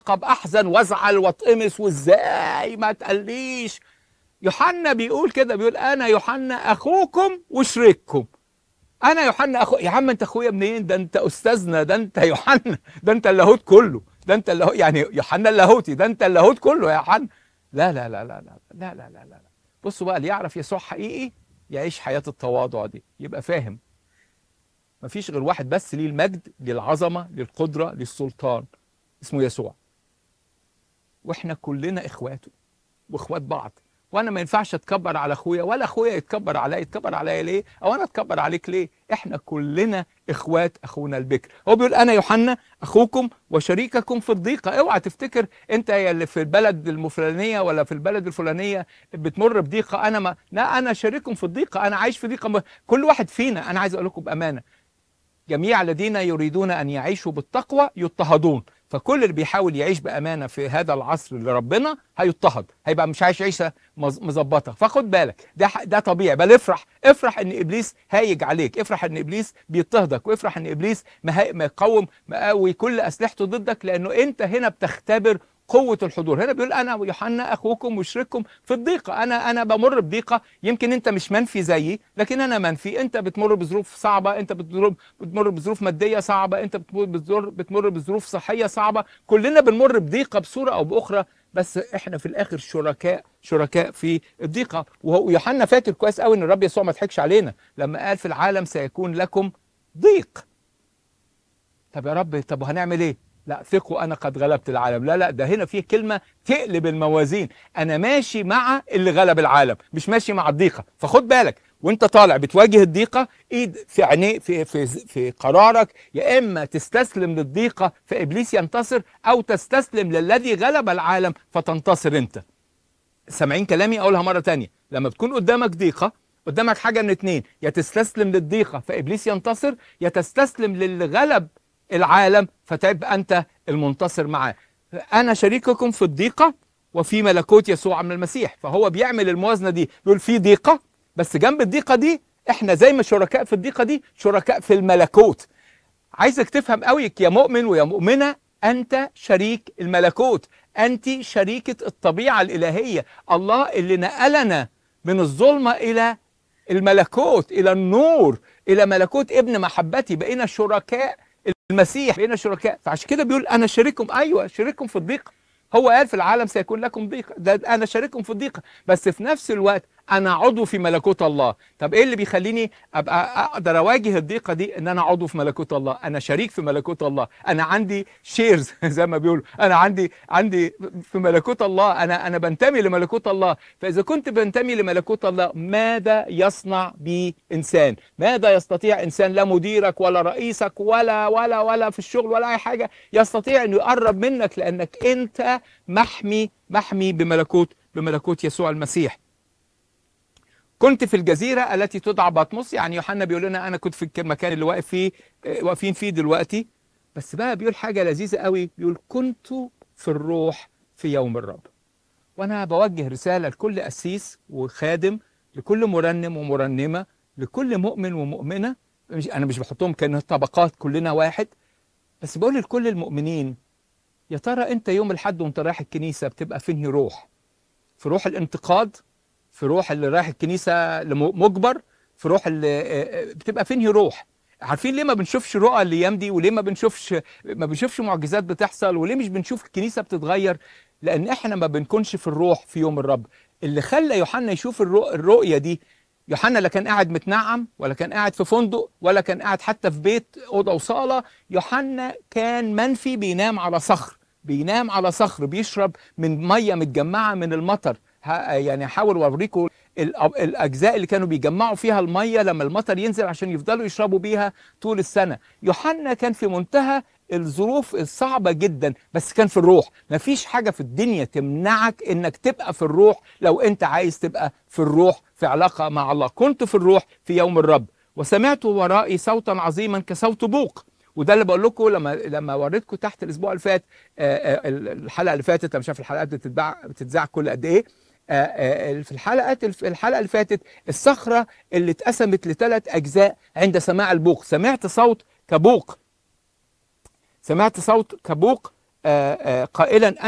يعقب احزن وازعل واتقمص وازاي ما تقليش يوحنا بيقول كده بيقول انا يوحنا اخوكم وشريككم انا يوحنا اخو يا عم انت اخويا منين ده انت استاذنا ده انت يوحنا ده انت اللاهوت كله ده انت اللاهوت يعني يوحنا اللاهوتي ده انت اللاهوت كله يا يوحنا لا لا لا لا لا لا لا لا لا بصوا بقى اللي يعرف يسوع حقيقي يعيش حياة التواضع دي يبقى فاهم مفيش غير واحد بس ليه المجد للعظمة للقدرة للسلطان اسمه يسوع واحنا كلنا اخواته واخوات بعض وانا ما ينفعش اتكبر على اخويا ولا اخويا يتكبر عليا يتكبر عليا ليه او انا اتكبر عليك ليه احنا كلنا اخوات اخونا البكر هو بيقول انا يوحنا اخوكم وشريككم في الضيقه اوعى تفتكر انت يا اللي في البلد الفلانيه ولا في البلد الفلانيه بتمر بضيقه انا ما لا انا شريككم في الضيقه انا عايش في ضيقه كل واحد فينا انا عايز اقول لكم بامانه جميع الذين يريدون ان يعيشوا بالتقوى يضطهدون فكل اللي بيحاول يعيش بامانه في هذا العصر لربنا هيضطهد هيبقى مش عايش عيشه مظبطه فخد بالك ده ده طبيعي بل افرح افرح ان ابليس هايج عليك افرح ان ابليس بيضطهدك وافرح ان ابليس مقوم مقوي كل اسلحته ضدك لانه انت هنا بتختبر قوة الحضور هنا بيقول أنا ويوحنا أخوكم وشريككم في الضيقة أنا أنا بمر بضيقة يمكن أنت مش منفي زيي لكن أنا منفي أنت بتمر بظروف صعبة أنت بتمر بتمر بظروف مادية صعبة أنت بتمر بتمر بظروف صحية صعبة كلنا بنمر بضيقة بصورة أو بأخرى بس احنا في الاخر شركاء شركاء في الضيقه ويوحنا فاكر كويس قوي ان الرب يسوع ما ضحكش علينا لما قال في العالم سيكون لكم ضيق طب يا رب طب هنعمل ايه لا ثقوا انا قد غلبت العالم لا لا ده هنا في كلمه تقلب الموازين انا ماشي مع اللي غلب العالم مش ماشي مع الضيقه فخد بالك وانت طالع بتواجه الضيقه ايد في عينيه في في في قرارك يا اما تستسلم للضيقه فابليس ينتصر او تستسلم للذي غلب العالم فتنتصر انت سامعين كلامي اقولها مره تانية لما بتكون قدامك ضيقه قدامك حاجه من اتنين يا تستسلم للضيقه فابليس ينتصر يا تستسلم للي غلب العالم فتبقى انت المنتصر معاه انا شريككم في الضيقه وفي ملكوت يسوع من المسيح فهو بيعمل الموازنه دي بيقول في ضيقه بس جنب الضيقه دي احنا زي ما شركاء في الضيقه دي شركاء في الملكوت عايزك تفهم قوي يا مؤمن ويا مؤمنه انت شريك الملكوت انت شريكه الطبيعه الالهيه الله اللي نقلنا من الظلمه الى الملكوت الى النور الى ملكوت ابن محبتي بقينا شركاء المسيح بقينا شركاء فعشان كده بيقول انا شريككم ايوه شريككم في الضيقه هو قال في العالم سيكون لكم ضيق ده انا شريككم في الضيقه بس في نفس الوقت انا عضو في ملكوت الله طب ايه اللي بيخليني ابقى اقدر اواجه الضيقه دي ان انا عضو في ملكوت الله انا شريك في ملكوت الله انا عندي شيرز زي ما بيقولوا انا عندي عندي في ملكوت الله انا انا بنتمي لملكوت الله فاذا كنت بنتمي لملكوت الله ماذا يصنع بي انسان ماذا يستطيع انسان لا مديرك ولا رئيسك ولا ولا ولا في الشغل ولا اي حاجه يستطيع انه يقرب منك لانك انت محمي محمي بملكوت بملكوت يسوع المسيح كنت في الجزيرة التي تدعى بطمس يعني يوحنا بيقول لنا أنا كنت في المكان اللي واقف فيه واقفين فيه دلوقتي بس بقى بيقول حاجة لذيذة قوي بيقول كنت في الروح في يوم الرب وأنا بوجه رسالة لكل قسيس وخادم لكل مرنم ومرنمة لكل مؤمن ومؤمنة مش أنا مش بحطهم كأنه طبقات كلنا واحد بس بقول لكل المؤمنين يا ترى أنت يوم الحد وأنت رايح الكنيسة بتبقى فين روح في روح الانتقاد في روح اللي رايح الكنيسه مجبر في روح اللي بتبقى فين هي روح عارفين ليه ما بنشوفش رؤى الايام دي وليه ما بنشوفش ما بنشوفش معجزات بتحصل وليه مش بنشوف الكنيسه بتتغير لان احنا ما بنكونش في الروح في يوم الرب اللي خلى يوحنا يشوف الرؤ... الرؤيه دي يوحنا لا كان قاعد متنعم ولا كان قاعد في فندق ولا كان قاعد حتى في بيت اوضه وصاله يوحنا كان منفي بينام على صخر بينام على صخر بيشرب من ميه متجمعه من المطر يعني هحاول اوريكم الاجزاء اللي كانوا بيجمعوا فيها الميه لما المطر ينزل عشان يفضلوا يشربوا بيها طول السنه يوحنا كان في منتهى الظروف الصعبة جدا بس كان في الروح مفيش حاجة في الدنيا تمنعك انك تبقى في الروح لو انت عايز تبقى في الروح في علاقة مع الله كنت في الروح في يوم الرب وسمعت ورائي صوتا عظيما كصوت بوق وده اللي بقول لكم لما لما وريتكم تحت الاسبوع اللي فات الحلقه اللي فاتت انا مش عارف الحلقات بتتباع بتتذاع كل قد ايه في الحلقات الحلقه اللي فاتت الصخره اللي اتقسمت لثلاث اجزاء عند سماع البوق سمعت صوت كبوق سمعت صوت كبوق آه، آه، قائلا